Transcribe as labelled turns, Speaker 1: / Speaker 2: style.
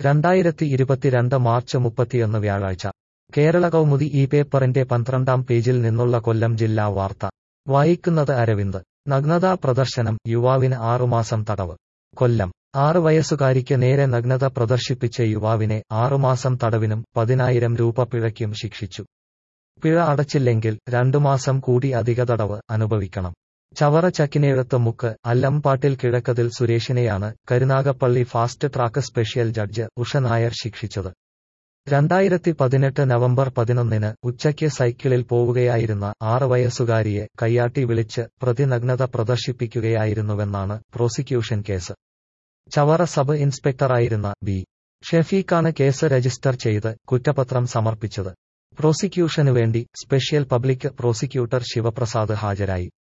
Speaker 1: രണ്ടായിരത്തി ഇരുപത്തിരണ്ട് മാർച്ച് മുപ്പത്തിയൊന്ന് വ്യാഴാഴ്ച കേരള കൗമുദി ഈ പേപ്പറിന്റെ പന്ത്രണ്ടാം പേജിൽ നിന്നുള്ള കൊല്ലം ജില്ലാ വാർത്ത വായിക്കുന്നത് അരവിന്ദ് നഗ്നതാ പ്രദർശനം യുവാവിന് ആറുമാസം തടവ് കൊല്ലം ആറ് വയസ്സുകാരിക്ക് നേരെ നഗ്നത പ്രദർശിപ്പിച്ച യുവാവിനെ ആറുമാസം തടവിനും പതിനായിരം രൂപ പിഴയ്ക്കും ശിക്ഷിച്ചു പിഴ അടച്ചില്ലെങ്കിൽ രണ്ടു മാസം കൂടി അധിക തടവ് അനുഭവിക്കണം ചവറ ചക്കിനെഴുത്ത് മുക്ക് അല്ലംപാട്ടിൽ കിഴക്കതിൽ സുരേഷിനെയാണ് Karunagappally fast track special judge Usha Nair ശിക്ഷിച്ചത് രണ്ടായിരത്തി പതിനെട്ട് നവംബർ പതിനൊന്നിന് ഉച്ചയ്ക്ക് സൈക്കിളിൽ പോവുകയായിരുന്ന ആറ് വയസ്സുകാരിയെ കയ്യാട്ടി വിളിച്ച് പ്രതിനഗ്നത പ്രദർശിപ്പിക്കുകയായിരുന്നുവെന്നാണ് പ്രോസിക്യൂഷൻ കേസ് ചവറ സബ് ഇൻസ്പെക്ടറായിരുന്ന ബി ഷെഫീഖാണ് കേസ് രജിസ്റ്റർ ചെയ്ത് കുറ്റപത്രം സമർപ്പിച്ചത് പ്രോസിക്യൂഷനു വേണ്ടി സ്പെഷ്യൽ പബ്ലിക് പ്രോസിക്യൂട്ടർ ശിവപ്രസാദ് ഹാജരായി